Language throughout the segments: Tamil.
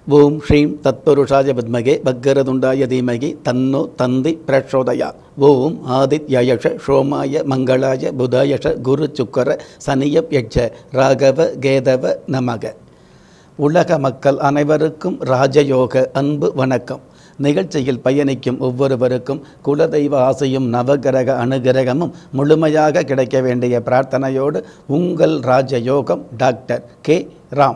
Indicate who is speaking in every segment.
Speaker 1: ஓம் ஸ்ரீம் தத்புருஷாய வித்மகே பக்கரதுண்டாய தீமகி தன்னோ தந்தி பிரச்சோதயா ஓம் ஆதித்யயஷ சோமாய மங்களாய புதாயஷ குரு சுக்கர சனியப் யட்ச ராகவ கேதவ நமக உலக மக்கள் அனைவருக்கும் ராஜயோக அன்பு வணக்கம் நிகழ்ச்சியில் பயணிக்கும் ஒவ்வொருவருக்கும் குலதெய்வ ஆசையும் நவகிரக அனுகிரகமும் முழுமையாக கிடைக்க வேண்டிய பிரார்த்தனையோடு உங்கள் ராஜயோகம் டாக்டர் கே ராம்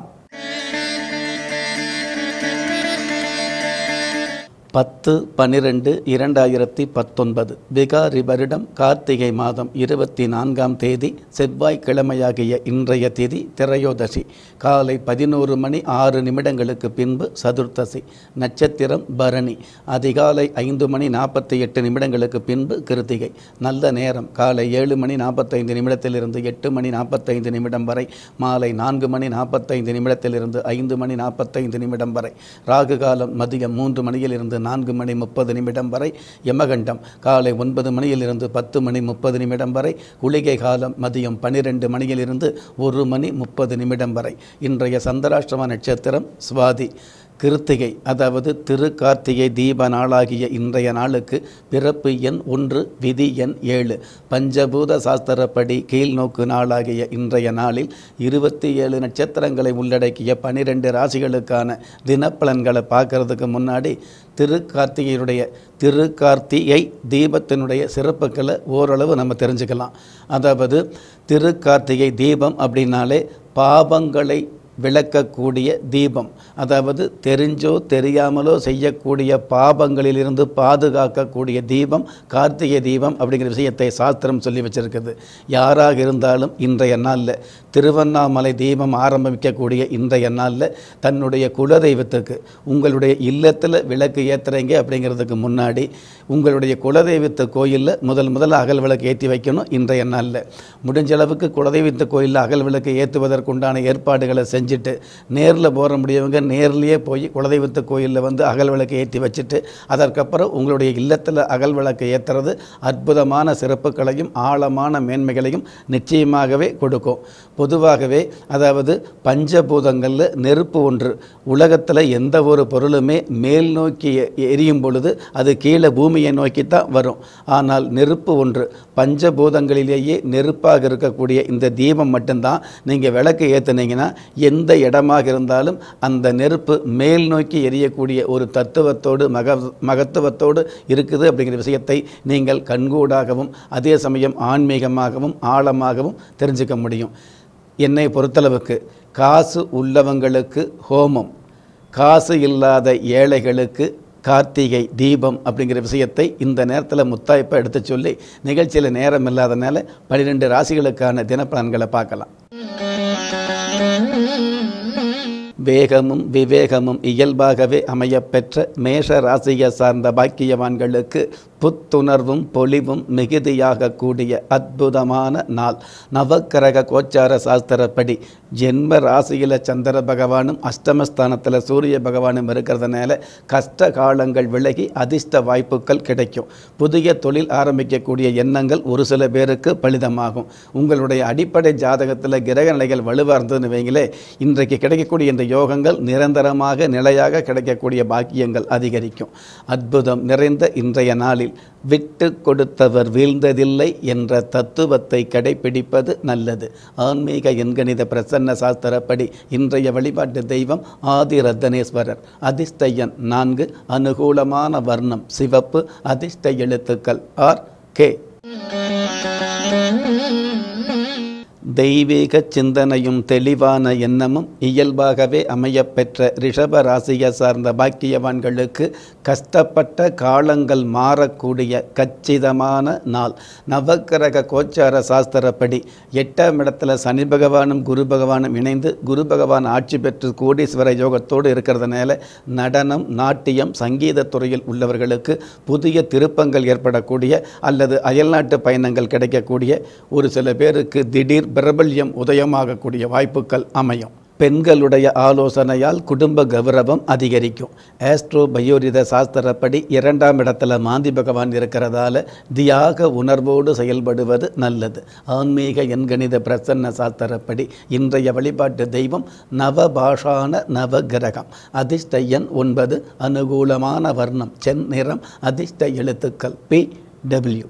Speaker 1: பத்து பன்னிரெண்டு இரண்டாயிரத்தி பத்தொன்பது பிகாரி வருடம் கார்த்திகை மாதம் இருபத்தி நான்காம் தேதி செவ்வாய்க்கிழமையாகிய இன்றைய திதி திரையோதசி காலை பதினோரு மணி ஆறு நிமிடங்களுக்கு பின்பு சதுர்த்தசி நட்சத்திரம் பரணி அதிகாலை ஐந்து மணி நாற்பத்தி எட்டு நிமிடங்களுக்கு பின்பு கிருத்திகை நல்ல நேரம் காலை ஏழு மணி நாற்பத்தைந்து நிமிடத்திலிருந்து எட்டு மணி நாற்பத்தைந்து நிமிடம் வரை மாலை நான்கு மணி நாற்பத்தைந்து நிமிடத்திலிருந்து ஐந்து மணி நாற்பத்தைந்து நிமிடம் வரை ராகு காலம் மதியம் மூன்று மணியிலிருந்து நான்கு மணி முப்பது நிமிடம் வரை யமகண்டம் காலை ஒன்பது மணியிலிருந்து பத்து மணி முப்பது நிமிடம் வரை குளிகை காலம் மதியம் பன்னிரெண்டு மணியிலிருந்து ஒரு மணி முப்பது நிமிடம் வரை இன்றைய சந்திராஷ்டம நட்சத்திரம் சுவாதி கிருத்திகை அதாவது திருக்கார்த்திகை தீப நாளாகிய இன்றைய நாளுக்கு பிறப்பு எண் ஒன்று விதி எண் ஏழு பஞ்சபூத சாஸ்திரப்படி கீழ்நோக்கு நாளாகிய இன்றைய நாளில் இருபத்தி ஏழு நட்சத்திரங்களை உள்ளடக்கிய பனிரெண்டு ராசிகளுக்கான தினப்பலன்களை பார்க்கறதுக்கு முன்னாடி திருக்கார்த்திகையுடைய திருக்கார்த்திகை தீபத்தினுடைய சிறப்புகளை ஓரளவு நம்ம தெரிஞ்சுக்கலாம் அதாவது திருக்கார்த்திகை தீபம் அப்படின்னாலே பாபங்களை விளக்கக்கூடிய தீபம் அதாவது தெரிஞ்சோ தெரியாமலோ செய்யக்கூடிய பாபங்களிலிருந்து பாதுகாக்கக்கூடிய தீபம் கார்த்திகை தீபம் அப்படிங்கிற விஷயத்தை சாஸ்திரம் சொல்லி வச்சிருக்குது யாராக இருந்தாலும் இன்றைய நாளில் திருவண்ணாமலை தீபம் ஆரம்பிக்கக்கூடிய இன்றைய நாளில் தன்னுடைய குலதெய்வத்துக்கு உங்களுடைய இல்லத்தில் விளக்கு ஏற்றுறீங்க அப்படிங்கிறதுக்கு முன்னாடி உங்களுடைய குலதெய்வத்து கோயிலில் முதல் முதல்ல அகல் விளக்கு ஏற்றி வைக்கணும் இன்றைய நாளில் முடிஞ்ச அளவுக்கு குலதெய்வத்து கோயிலில் அகல் விளக்கு ஏற்றுவதற்குண்டான ஏற்பாடுகளை செஞ்சுட்டு நேரில் போகிற முடியவங்க நேர்லேயே போய் குலதெய்வத்து கோயிலில் வந்து அகல் விளக்கு ஏற்றி வச்சுட்டு அதற்கப்புறம் உங்களுடைய இல்லத்தில் அகல் விளக்கு ஏற்றுறது அற்புதமான சிறப்புகளையும் ஆழமான மேன்மைகளையும் நிச்சயமாகவே கொடுக்கும் பொதுவாகவே அதாவது பஞ்சபூதங்களில் நெருப்பு ஒன்று உலகத்தில் எந்த ஒரு பொருளுமே மேல் நோக்கி எ- எரியும் பொழுது அது கீழே பூமியை நோக்கி தான் வரும் ஆனால் நெருப்பு ஒன்று பஞ்சபூதங்களிலேயே நெருப்பாக இருக்கக்கூடிய இந்த தீபம் மட்டும்தான் நீங்கள் விளக்கு ஏற்றுனீங்கன்னா எந்த இடமாக இருந்தாலும் அந்த நெருப்பு மேல் நோக்கி எரியக்கூடிய ஒரு தத்துவத்தோடு மக மகத்துவத்தோடு இருக்குது அப்படிங்கிற விஷயத்தை நீங்கள் கண்கூடாகவும் அதே சமயம் ஆன்மீகமாகவும் ஆழமாகவும் தெரிஞ்சுக்க முடியும் என்னை பொறுத்தளவுக்கு காசு உள்ளவங்களுக்கு ஹோமம் காசு இல்லாத ஏழைகளுக்கு கார்த்திகை தீபம் அப்படிங்கிற விஷயத்தை இந்த நேரத்தில் முத்தாய்ப்பை எடுத்து சொல்லி நிகழ்ச்சியில் நேரம் இல்லாதனால பன்னிரெண்டு ராசிகளுக்கான தினப்பலன்களை பார்க்கலாம் வேகமும் விவேகமும் இயல்பாகவே அமையப்பெற்ற மேஷ ராசியை சார்ந்த பாக்கியவான்களுக்கு புத்துணர்வும் பொலிவும் மிகுதியாக கூடிய அற்புதமான நாள் நவக்கிரக கோச்சார சாஸ்திரப்படி ஜென்ம ராசியில் சந்திர பகவானும் அஷ்டமஸ்தானத்தில் சூரிய பகவானும் இருக்கிறதுனால கஷ்ட காலங்கள் விலகி அதிர்ஷ்ட வாய்ப்புகள் கிடைக்கும் புதிய தொழில் ஆரம்பிக்கக்கூடிய எண்ணங்கள் ஒரு சில பேருக்கு பலிதமாகும் உங்களுடைய அடிப்படை ஜாதகத்தில் கிரக நிலைகள் வலுவாக இருந்ததுன்னு வைங்களே இன்றைக்கு கிடைக்கக்கூடிய இந்த யோகங்கள் நிரந்தரமாக நிலையாக கிடைக்கக்கூடிய பாக்கியங்கள் அதிகரிக்கும் அற்புதம் நிறைந்த இன்றைய நாளில் விட்டு கொடுத்தவர் வீழ்ந்ததில்லை என்ற தத்துவத்தை கடைபிடிப்பது நல்லது ஆன்மீக எண்கணித பிரசன்ன சாஸ்திரப்படி இன்றைய வழிபாட்டு தெய்வம் ஆதிரத்தனேஸ்வரர் அதிர்ஷ்ட எண் நான்கு அனுகூலமான வர்ணம் சிவப்பு அதிர்ஷ்ட எழுத்துக்கள் ஆர் கே தெய்வீக சிந்தனையும் தெளிவான எண்ணமும் இயல்பாகவே அமையப்பெற்ற ரிஷப ராசியை சார்ந்த பாக்கியவான்களுக்கு கஷ்டப்பட்ட காலங்கள் மாறக்கூடிய கச்சிதமான நாள் நவக்கிரக கோச்சார சாஸ்திரப்படி எட்டாம் இடத்துல சனி பகவானும் குரு பகவானும் இணைந்து குரு பகவான் ஆட்சி பெற்று கோடீஸ்வர யோகத்தோடு இருக்கிறதுனால நடனம் நாட்டியம் சங்கீத துறையில் உள்ளவர்களுக்கு புதிய திருப்பங்கள் ஏற்படக்கூடிய அல்லது அயல்நாட்டு பயணங்கள் கிடைக்கக்கூடிய ஒரு சில பேருக்கு திடீர் பிரபல்யம் உதயமாகக்கூடிய வாய்ப்புகள் அமையும் பெண்களுடைய ஆலோசனையால் குடும்ப கௌரவம் அதிகரிக்கும் ஆஸ்ட்ரோ பயோரித சாஸ்திரப்படி இரண்டாம் இடத்துல மாந்தி பகவான் இருக்கிறதால தியாக உணர்வோடு செயல்படுவது நல்லது ஆன்மீக எண்கணித பிரசன்ன சாஸ்திரப்படி இன்றைய வழிபாட்டு தெய்வம் நவபாஷான நவகிரகம் அதிர்ஷ்ட எண் ஒன்பது அனுகூலமான வர்ணம் செந்நிறம் அதிர்ஷ்ட எழுத்துக்கள் பி டபிள்யூ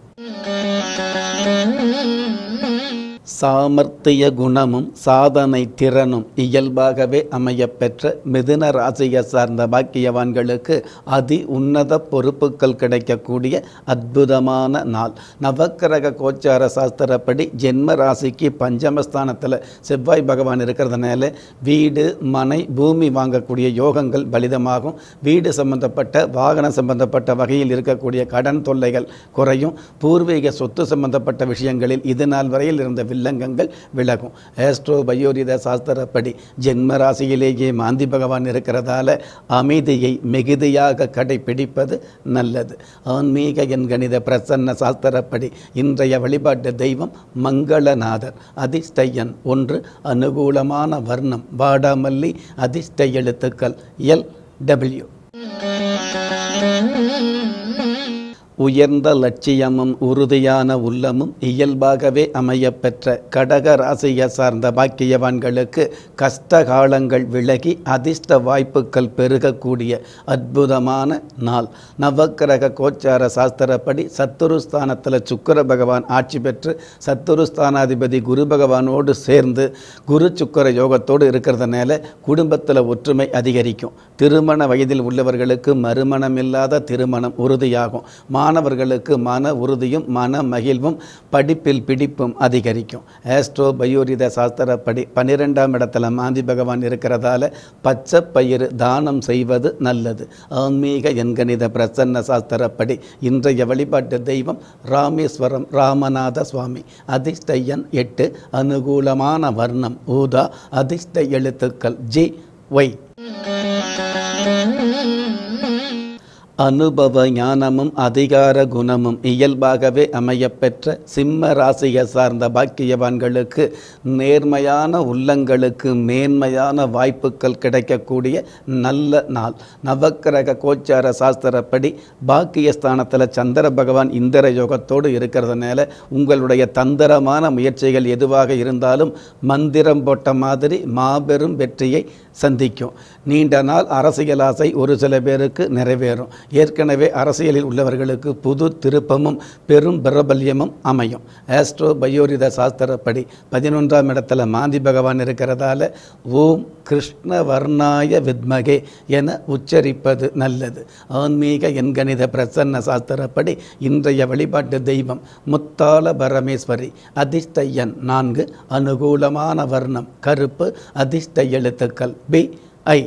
Speaker 1: சாமர்த்திய குணமும் சாதனை திறனும் இயல்பாகவே அமையப்பெற்ற மிதுன ராசியை சார்ந்த பாக்கியவான்களுக்கு அதி உன்னத பொறுப்புகள் கிடைக்கக்கூடிய அற்புதமான நாள் நவக்கிரக கோச்சார சாஸ்திரப்படி ஜென்ம ராசிக்கு பஞ்சமஸ்தானத்தில் செவ்வாய் பகவான் இருக்கிறதுனால வீடு மனை பூமி வாங்கக்கூடிய யோகங்கள் பலிதமாகும் வீடு சம்பந்தப்பட்ட வாகனம் சம்பந்தப்பட்ட வகையில் இருக்கக்கூடிய கடன் தொல்லைகள் குறையும் பூர்வீக சொத்து சம்பந்தப்பட்ட விஷயங்களில் இது நாள் வரையில் இருந்த வில்லங்கங்கள் விலகும் ஆஸ்ட்ரோ பயோரித சாஸ்திரப்படி ஜென்ம ராசியிலேயே மாந்தி பகவான் இருக்கிறதால அமைதியை மிகுதியாக கடைபிடிப்பது நல்லது ஆன்மீக எண்கணித பிரசன்ன சாஸ்திரப்படி இன்றைய வழிபாட்டு தெய்வம் மங்களநாதர் அதிர்ஷ்ட எண் ஒன்று அனுகூலமான வர்ணம் வாடாமல்லி அதிர்ஷ்ட எழுத்துக்கள் எல் டபிள்யூ உயர்ந்த லட்சியமும் உறுதியான உள்ளமும் இயல்பாகவே அமையப்பெற்ற கடக ராசியை சார்ந்த பாக்கியவான்களுக்கு கஷ்ட காலங்கள் விலகி அதிர்ஷ்ட வாய்ப்புகள் பெருகக்கூடிய அற்புதமான நாள் நவக்கிரக கோச்சார சாஸ்திரப்படி சத்துருஸ்தானத்தில் சுக்கர பகவான் ஆட்சி பெற்று சத்துருஸ்தானாதிபதி குரு பகவானோடு சேர்ந்து குரு சுக்கர யோகத்தோடு இருக்கிறதுனால குடும்பத்தில் ஒற்றுமை அதிகரிக்கும் திருமண வயதில் உள்ளவர்களுக்கு மறுமணம் இல்லாத திருமணம் உறுதியாகும் மாணவர்களுக்கு மன உறுதியும் மன மகிழ்வும் படிப்பில் பிடிப்பும் அதிகரிக்கும் ஆஸ்ட்ரோ பயோரித சாஸ்திரப்படி பன்னிரெண்டாம் இடத்துல மாந்தி பகவான் இருக்கிறதால பச்சை பயிறு தானம் செய்வது நல்லது ஆன்மீக எண்கணித பிரசன்ன சாஸ்திரப்படி இன்றைய வழிபாட்டு தெய்வம் ராமேஸ்வரம் ராமநாத சுவாமி அதிர்ஷ்ட எண் எட்டு அனுகூலமான வர்ணம் ஊதா அதிர்ஷ்ட எழுத்துக்கள் ஜி ஒய் அனுபவ ஞானமும் அதிகார குணமும் இயல்பாகவே அமையப்பெற்ற சிம்ம ராசியை சார்ந்த பாக்கியவான்களுக்கு நேர்மையான உள்ளங்களுக்கு மேன்மையான வாய்ப்புகள் கிடைக்கக்கூடிய நல்ல நாள் நவக்கிரக கோச்சார சாஸ்திரப்படி பாக்கியஸ்தானத்தில் சந்திர பகவான் இந்திர யோகத்தோடு இருக்கிறதுனால உங்களுடைய தந்திரமான முயற்சிகள் எதுவாக இருந்தாலும் மந்திரம் போட்ட மாதிரி மாபெரும் வெற்றியை சந்திக்கும் நீண்ட நாள் அரசியல் ஆசை ஒரு சில பேருக்கு நிறைவேறும் ஏற்கனவே அரசியலில் உள்ளவர்களுக்கு புது திருப்பமும் பெரும் பிரபல்யமும் அமையும் ஆஸ்ட்ரோ பயோரித சாஸ்திரப்படி பதினொன்றாம் இடத்துல மாந்தி பகவான் இருக்கிறதால ஓம் கிருஷ்ண வர்ணாய வித்மகே என உச்சரிப்பது நல்லது ஆன்மீக எண்கணித பிரசன்ன சாஸ்திரப்படி இன்றைய வழிபாட்டு தெய்வம் முத்தால பரமேஸ்வரி அதிர்ஷ்ட எண் நான்கு அனுகூலமான வர்ணம் கருப்பு அதிர்ஷ்ட எழுத்துக்கள் பி ஐ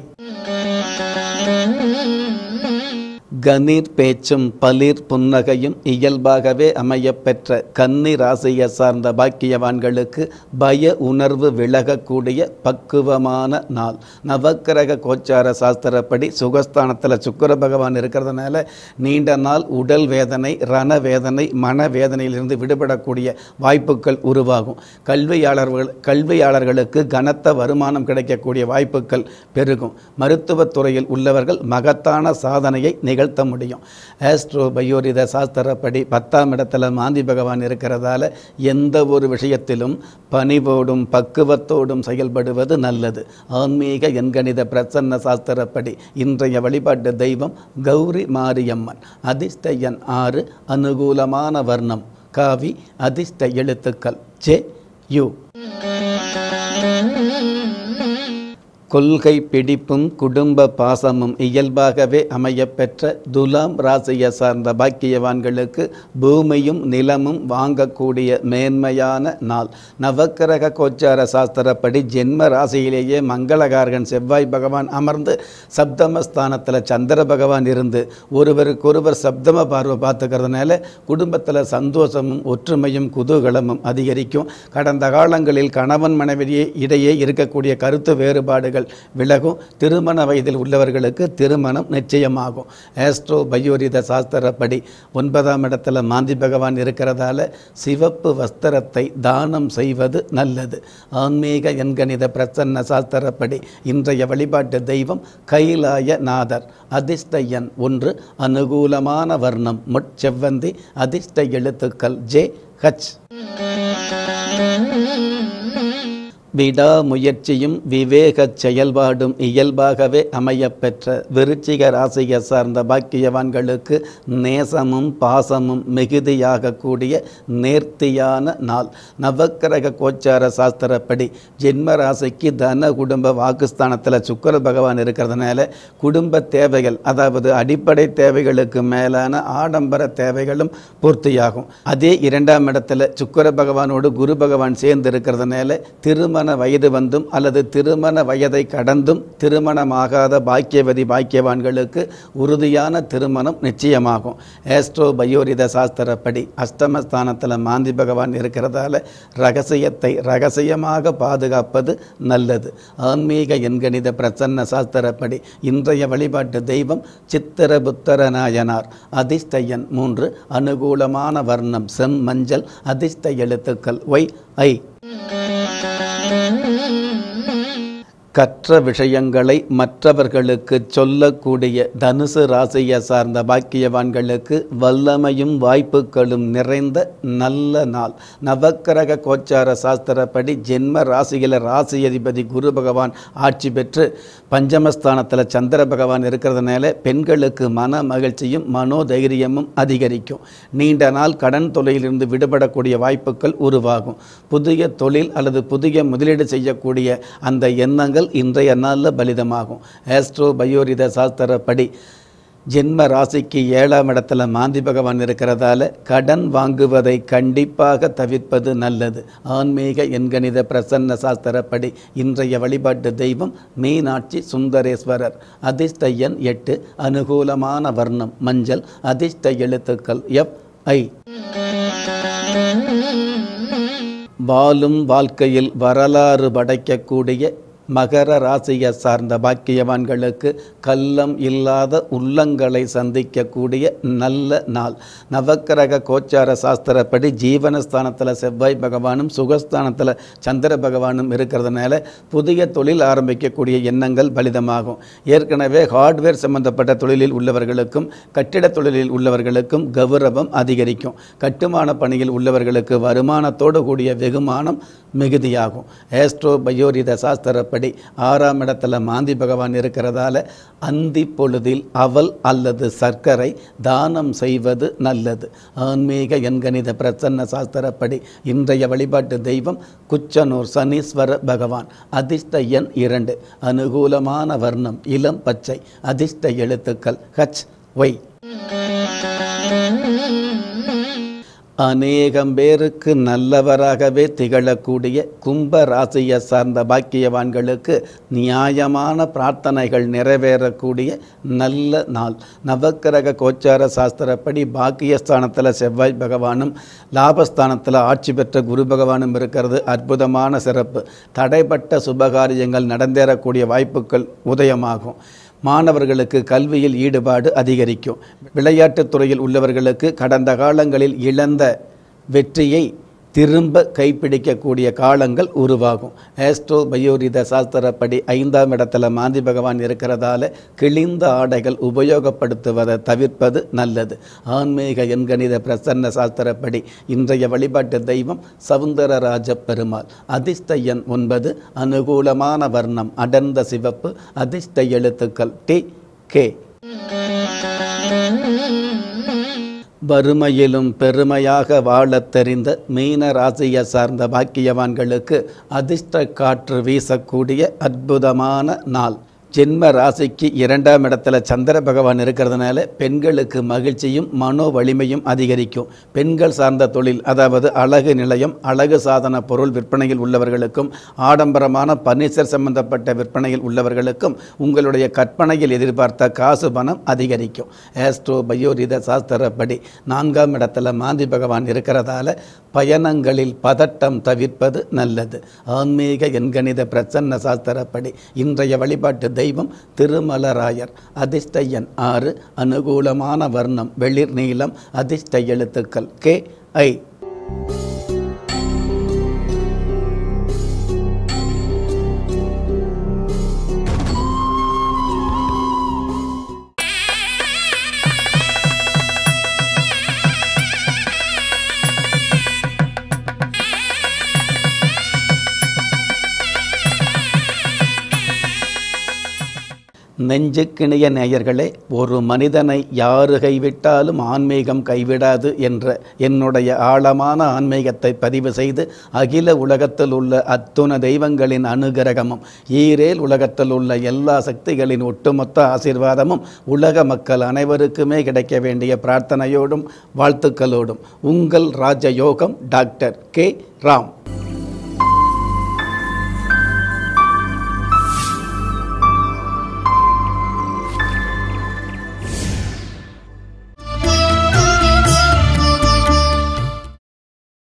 Speaker 1: கணீர் பேச்சும் பளிர் புன்னகையும் இயல்பாகவே அமையப்பெற்ற கன்னி ராசியை சார்ந்த பாக்கியவான்களுக்கு பய உணர்வு விலகக்கூடிய பக்குவமான நாள் நவக்கிரக கோச்சார சாஸ்திரப்படி சுகஸ்தானத்தில் சுக்கர பகவான் இருக்கிறதுனால நீண்ட நாள் உடல் வேதனை ரண வேதனை மன வேதனையிலிருந்து விடுபடக்கூடிய வாய்ப்புகள் உருவாகும் கல்வியாளர்கள் கல்வியாளர்களுக்கு கனத்த வருமானம் கிடைக்கக்கூடிய வாய்ப்புகள் பெருகும் மருத்துவத்துறையில் உள்ளவர்கள் மகத்தான சாதனையை நிகழ்த்த முடியும் ஆஸ்ட்ரோ பயோரித சாஸ்திரப்படி பத்தாம் இடத்துல மாந்தி பகவான் இருக்கிறதால எந்த ஒரு விஷயத்திலும் பணிவோடும் பக்குவத்தோடும் செயல்படுவது நல்லது ஆன்மீக எண்கணித பிரசன்ன சாஸ்திரப்படி இன்றைய வழிபாட்டு தெய்வம் கௌரி மாரியம்மன் அதிர்ஷ்ட எண் ஆறு அனுகூலமான வர்ணம் காவி அதிர்ஷ்ட எழுத்துக்கள் ஜே யு கொள்கை பிடிப்பும் குடும்ப பாசமும் இயல்பாகவே அமையப்பெற்ற துலாம் ராசியை சார்ந்த பாக்கியவான்களுக்கு பூமியும் நிலமும் வாங்கக்கூடிய மேன்மையான நாள் நவக்கிரக கோச்சார சாஸ்திரப்படி ஜென்ம ராசியிலேயே மங்களகாரகன் செவ்வாய் பகவான் அமர்ந்து சப்தமஸ்தானத்தில் சந்திர பகவான் இருந்து ஒருவருக்கொருவர் சப்தம பார்வை பார்த்துக்கிறதுனால குடும்பத்தில் சந்தோஷமும் ஒற்றுமையும் குதூகலமும் அதிகரிக்கும் கடந்த காலங்களில் கணவன் மனைவியே இடையே இருக்கக்கூடிய கருத்து வேறுபாடுகள் தடைகள் விலகும் திருமண வயதில் உள்ளவர்களுக்கு திருமணம் நிச்சயமாகும் ஆஸ்ட்ரோ பயோரித சாஸ்திரப்படி ஒன்பதாம் இடத்துல மாந்தி பகவான் இருக்கிறதால சிவப்பு வஸ்திரத்தை தானம் செய்வது நல்லது ஆன்மீக எண்கணித பிரசன்ன சாஸ்திரப்படி இன்றைய வழிபாட்டு தெய்வம் கைலாய நாதர் அதிர்ஷ்ட எண் ஒன்று அனுகூலமான வர்ணம் முட்செவ்வந்தி அதிர்ஷ்ட எழுத்துக்கள் ஜே ஹச் விடாமுயற்சியும் விவேகச் செயல்பாடும் இயல்பாகவே அமையப்பெற்ற விருச்சிக ராசியை சார்ந்த பாக்கியவான்களுக்கு நேசமும் பாசமும் மிகுதியாகக்கூடிய நேர்த்தியான நாள் நவக்கிரக கோச்சார சாஸ்திரப்படி ஜென்ம ராசிக்கு தன குடும்ப வாக்குஸ்தானத்தில் சுக்கர பகவான் இருக்கிறதுனால குடும்ப தேவைகள் அதாவது அடிப்படை தேவைகளுக்கு மேலான ஆடம்பர தேவைகளும் பூர்த்தியாகும் அதே இரண்டாம் இடத்துல சுக்கர பகவானோடு குரு பகவான் சேர்ந்து இருக்கிறதுனால திருமண வயது வந்தும் அல்லது திருமண வயதை கடந்தும் திருமணமாகாத பாக்கியவதி பாக்கியவான்களுக்கு உறுதியான திருமணம் நிச்சயமாகும் ஆஸ்ட்ரோ பயோரித சாஸ்திரப்படி அஷ்டமஸ்தானத்தில் மாந்தி பகவான் இருக்கிறதால ரகசியத்தை ரகசியமாக பாதுகாப்பது நல்லது ஆன்மீக எண்கணித பிரசன்ன சாஸ்திரப்படி இன்றைய வழிபாட்டு தெய்வம் சித்திரபுத்தர நாயனார் அதிர்ஷ்ட எண் மூன்று அனுகூலமான வர்ணம் செம் மஞ்சள் அதிர்ஷ்ட எழுத்துக்கள் ஒய் ஐ கற்ற விஷயங்களை மற்றவர்களுக்கு சொல்லக்கூடிய தனுசு ராசியை சார்ந்த பாக்கியவான்களுக்கு வல்லமையும் வாய்ப்புகளும் நிறைந்த நல்ல நாள் நவக்கிரக கோச்சார சாஸ்திரப்படி ஜென்ம ராசியில் ராசி அதிபதி குரு பகவான் ஆட்சி பெற்று பஞ்சமஸ்தானத்தில் சந்திர பகவான் இருக்கிறதுனால பெண்களுக்கு மன மகிழ்ச்சியும் மனோதைரியமும் அதிகரிக்கும் நீண்ட நாள் கடன் தொலையிலிருந்து விடுபடக்கூடிய வாய்ப்புகள் உருவாகும் புதிய தொழில் அல்லது புதிய முதலீடு செய்யக்கூடிய அந்த எண்ணங்கள் இன்றைய நாளில் பலிதமாகும் ஆஸ்ட்ரோ பயோரித சாஸ்திரப்படி ஜென்ம ராசிக்கு ஏழாம் இடத்துல மாந்தி பகவான் இருக்கிறதால கடன் வாங்குவதை கண்டிப்பாக தவிர்ப்பது நல்லது ஆன்மீக எண்கணித பிரசன்ன சாஸ்திரப்படி இன்றைய வழிபாட்டு தெய்வம் மீனாட்சி சுந்தரேஸ்வரர் அதிர்ஷ்ட எண் எட்டு அனுகூலமான வர்ணம் மஞ்சள் அதிர்ஷ்ட எழுத்துக்கள் எஃப் ஐ வாழும் வாழ்க்கையில் வரலாறு படைக்கக்கூடிய மகர ராசியை சார்ந்த பாக்கியவான்களுக்கு கள்ளம் இல்லாத உள்ளங்களை சந்திக்கக்கூடிய நல்ல நாள் நவக்கிரக கோச்சார சாஸ்திரப்படி ஜீவனஸ்தானத்தில் செவ்வாய் பகவானும் சுகஸ்தானத்தில் சந்திர பகவானும் இருக்கிறதுனால புதிய தொழில் ஆரம்பிக்கக்கூடிய எண்ணங்கள் பலிதமாகும் ஏற்கனவே ஹார்ட்வேர் சம்பந்தப்பட்ட தொழிலில் உள்ளவர்களுக்கும் கட்டிட தொழிலில் உள்ளவர்களுக்கும் கௌரவம் அதிகரிக்கும் கட்டுமான பணியில் உள்ளவர்களுக்கு வருமானத்தோடு கூடிய வெகுமானம் மிகுதியாகும் ஏஸ்ட்ரோ பயோரித சாஸ்திரப்படி ஆறாம் இடத்துல மாந்தி பகவான் இருக்கிறதால அந்தி பொழுதில் அவல் அல்லது சர்க்கரை தானம் செய்வது நல்லது ஆன்மீக எண்கணித பிரசன்ன சாஸ்திரப்படி இன்றைய வழிபாட்டு தெய்வம் குச்சனூர் சனீஸ்வர பகவான் அதிர்ஷ்ட எண் இரண்டு அனுகூலமான வர்ணம் இளம் பச்சை அதிர்ஷ்ட எழுத்துக்கள் ஹச் ஒய் அநேகம் பேருக்கு நல்லவராகவே திகழக்கூடிய கும்ப ராசியை சார்ந்த பாக்கியவான்களுக்கு நியாயமான பிரார்த்தனைகள் நிறைவேறக்கூடிய நல்ல நாள் நவக்கிரக கோச்சார சாஸ்திரப்படி பாக்கியஸ்தானத்தில் செவ்வாய் பகவானும் லாபஸ்தானத்தில் ஆட்சி பெற்ற குரு பகவானும் இருக்கிறது அற்புதமான சிறப்பு தடைப்பட்ட சுபகாரியங்கள் நடந்தேறக்கூடிய வாய்ப்புகள் உதயமாகும் மாணவர்களுக்கு கல்வியில் ஈடுபாடு அதிகரிக்கும் விளையாட்டுத் துறையில் உள்ளவர்களுக்கு கடந்த காலங்களில் இழந்த வெற்றியை திரும்ப கைப்பிடிக்கக்கூடிய காலங்கள் உருவாகும் ஆஸ்ட்ரோ பயோரித சாஸ்திரப்படி ஐந்தாம் இடத்துல மாந்தி பகவான் இருக்கிறதால கிழிந்த ஆடைகள் உபயோகப்படுத்துவதை தவிர்ப்பது நல்லது ஆன்மீக எண்கணித பிரசன்ன சாஸ்திரப்படி இன்றைய வழிபாட்டு தெய்வம் சவுந்தரராஜ பெருமாள் அதிர்ஷ்ட எண் ஒன்பது அனுகூலமான வர்ணம் அடர்ந்த சிவப்பு அதிர்ஷ்ட எழுத்துக்கள் டி கே வறுமையிலும் பெருமையாக வாழத் தெரிந்த மீன ராசியை சார்ந்த பாக்கியவான்களுக்கு அதிர்ஷ்ட காற்று வீசக்கூடிய அற்புதமான நாள் ஜென்ம ராசிக்கு இரண்டாம் இடத்துல சந்திர பகவான் இருக்கிறதுனால பெண்களுக்கு மகிழ்ச்சியும் மனோ வலிமையும் அதிகரிக்கும் பெண்கள் சார்ந்த தொழில் அதாவது அழகு நிலையம் அழகு சாதன பொருள் விற்பனையில் உள்ளவர்களுக்கும் ஆடம்பரமான பர்னிச்சர் சம்பந்தப்பட்ட விற்பனையில் உள்ளவர்களுக்கும் உங்களுடைய கற்பனையில் எதிர்பார்த்த காசு பணம் அதிகரிக்கும் ஆஸ்ட்ரோ பயோரித சாஸ்திரப்படி நான்காம் இடத்துல மாந்தி பகவான் இருக்கிறதால பயணங்களில் பதட்டம் தவிர்ப்பது நல்லது ஆன்மீக எண்கணித பிரசன்ன சாஸ்திரப்படி இன்றைய வழிபாட்டு தெய்வம் திருமலராயர் அதிர்ஷ்ட எண் ஆறு அனுகூலமான வர்ணம் வெளிர் நீளம் அதிர்ஷ்ட எழுத்துக்கள் கே ஐ நெஞ்சுக்கிணைய நேயர்களே ஒரு மனிதனை யாரு கைவிட்டாலும் ஆன்மீகம் கைவிடாது என்ற என்னுடைய ஆழமான ஆன்மீகத்தை பதிவு செய்து அகில உலகத்தில் உள்ள அத்துண தெய்வங்களின் அனுகிரகமும் ஈரேல் உலகத்தில் உள்ள எல்லா சக்திகளின் ஒட்டுமொத்த ஆசீர்வாதமும் உலக மக்கள் அனைவருக்குமே கிடைக்க வேண்டிய பிரார்த்தனையோடும் வாழ்த்துக்களோடும் உங்கள் ராஜயோகம் டாக்டர் கே ராம்